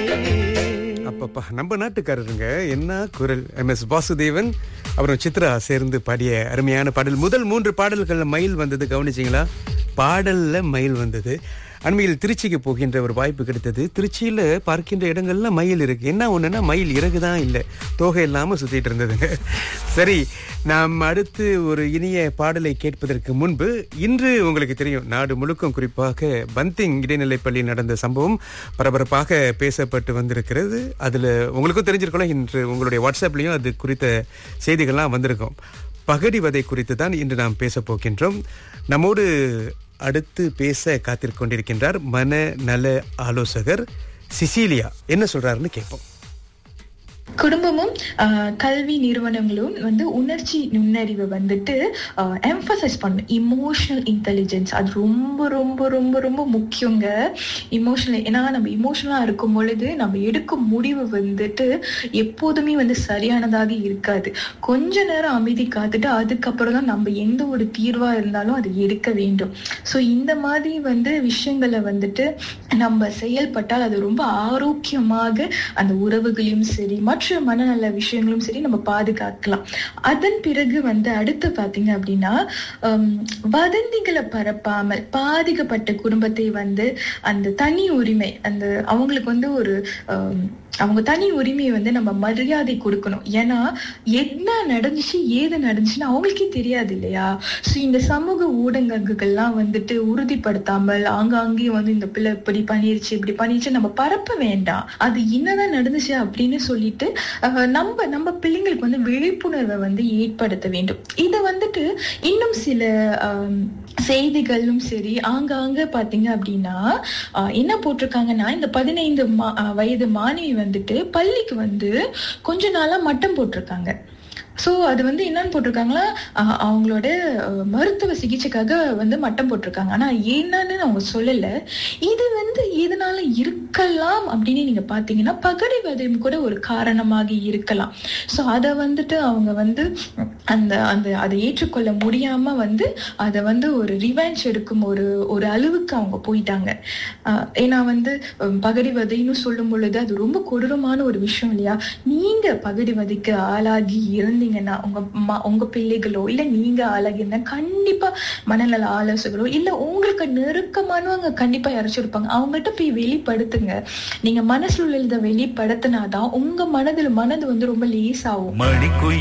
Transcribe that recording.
அப்பப்பா நம்ம நாட்டுக்காரருங்க என்ன குரல் எம் எஸ் வாசுதேவன் அப்புறம் சித்ரா சேர்ந்து பாடிய அருமையான பாடல் முதல் மூன்று பாடல்கள்ல மயில் வந்தது கவனிச்சிங்களா பாடல்ல மயில் வந்தது அண்மையில் திருச்சிக்கு போகின்ற ஒரு வாய்ப்பு கிடைத்தது திருச்சியில பார்க்கின்ற இடங்கள்ல மயில் இருக்கு என்ன ஒண்ணுன்னா மயில் இறகு தான் இல்லை தோகை இல்லாம சுத்திட்டு இருந்ததுங்க சரி நாம் அடுத்து ஒரு இனிய பாடலை கேட்பதற்கு முன்பு இன்று உங்களுக்கு தெரியும் நாடு முழுக்கும் குறிப்பாக பந்திங் இடைநிலைப்பள்ளியில் நடந்த சம்பவம் பரபரப்பாக பேசப்பட்டு வந்திருக்கிறது அதுல உங்களுக்கும் தெரிஞ்சிருக்கலாம் இன்று உங்களுடைய வாட்ஸ்அப்லயும் அது குறித்த செய்திகள்லாம் வந்திருக்கும் பகடிவதை குறித்து தான் இன்று நாம் பேச போகின்றோம் நம்மோடு அடுத்து பேச காத்திருக் கொண்டிருக்கின்றார் மன நல ஆலோசகர் சிசிலியா என்ன சொல்றாருன்னு கேட்போம் குடும்பமும் ஆஹ், கல்வி நிறுவனங்களும் வந்து உணர்ச்சி நுண்ணறிவை வந்துட்டு எம்பசைஸ் பண்ணும் இமோஷனல் இன்டெலிஜென்ஸ் அது ரொம்ப ரொம்ப ரொம்ப ரொம்ப முக்கியங்க இமோஷனல் ஏன்னா நம்ம இமோஷனலா இருக்கும் பொழுது நம்ம எடுக்கும் முடிவு வந்துட்டு எப்போதுமே வந்து சரியானதாக இருக்காது கொஞ்ச நேரம் அமைதி காத்துட்டு அதுக்கப்புறம் தான் நம்ம எந்த ஒரு தீர்வா இருந்தாலும் அதை எடுக்க வேண்டும் ஸோ இந்த மாதிரி வந்து விஷயங்களை வந்துட்டு நம்ம செயல்பட்டால் அது ரொம்ப ஆரோக்கியமாக அந்த உறவுகளையும் சரி மற்ற மனநல விஷயங்களும் சரி நம்ம பாதுகாக்கலாம் அதன் பிறகு வந்து அடுத்து பாத்தீங்க அப்படின்னா ஹம், வதந்திகளை பரப்பாமல் பாதிக்கப்பட்ட குடும்பத்தை வந்து அந்த தனி உரிமை அந்த அவங்களுக்கு வந்து ஒரு ஹம், அவங்க தனி உரிமையை வந்து நம்ம மரியாதை கொடுக்கணும் ஏன்னா என்ன நடந்துச்சு ஏது நடந்துச்சுன்னு அவங்களுக்கே தெரியாது இல்லையா ஸோ இந்த சமூக ஊடகங்கள்லாம் வந்துட்டு உறுதிப்படுத்தாமல் ஆங்காங்கே வந்து இந்த பிள்ளை இப்படி பண்ணிருச்சு இப்படி பண்ணிருச்சு நம்ம பரப்ப வேண்டாம் அது என்னதான் நடந்துச்சு அப்படின்னு சொல்லிட்டு அஹ், நம்ம நம்ம பிள்ளைங்களுக்கு வந்து விழிப்புணர்வை வந்து ஏற்படுத்த வேண்டும் இது வந்துட்டு இன்னும் சில ஆம், செய்திகளும் சரி ஆங்காங்க பாத்தீங்க அப்படின்னா ஆஹ், என்ன போட்டிருக்காங்கன்னா இந்த பதினைந்து மா- ஆஹ், வயது மாணவி வந்துட்டு பள்ளிக்கு வந்து கொஞ்ச நாளா மட்டம் போட்டிருக்காங்க ஸோ அது வந்து என்னன்னு போட்டிருக்காங்களா ஆஹ், அவங்களோட ஆஹ், மருத்துவ சிகிச்சைக்காக வந்து மட்டம் போட்டிருக்காங்க ஆனா என்னன்னு அவங்க சொல்லல இது வந்து எதனால இருக்கலாம் அப்படின்னு நீங்க பாத்தீங்கன்னா பகடிவதையும் கூட ஒரு காரணமாக இருக்கலாம் ஸோ அதை வந்துட்டு அவங்க வந்து அந்த அந்த அதை ஏற்றுக்கொள்ள முடியாம வந்து அதை வந்து ஒரு ரிவெஞ்ச் எடுக்கும் ஒரு ஒரு அளவுக்கு அவங்க போயிட்டாங்க ஆஹ் ஏன்னா வந்து ஹம், பகடிவதைன்னு சொல்லும் பொழுது அது ரொம்ப கொடூரமான ஒரு விஷயம் இல்லையா நீங்க பகடிவதைக்கு ஆளாகி இருந்தீங்கன்னா உங்க ம- உங்க பிள்ளைகளோ இல்ல நீங்க ஆளாகி இருந்தா கண்டிப்பா மனநல ஆலோசகரோ இல்ல உங்களுக்கு நெருக்கமானவங்க கண்டிப்பா யாராச்சும் இருப்பாங்க அவங்ககிட்ட போய் வெளிப்படுத்துங்க நீங்க மனசுல உள்ளதை வெளிப்படுத்தினாதான் உங்க மனதில் மனது வந்து ரொம்ப லேசாகும் மணிக்குயில்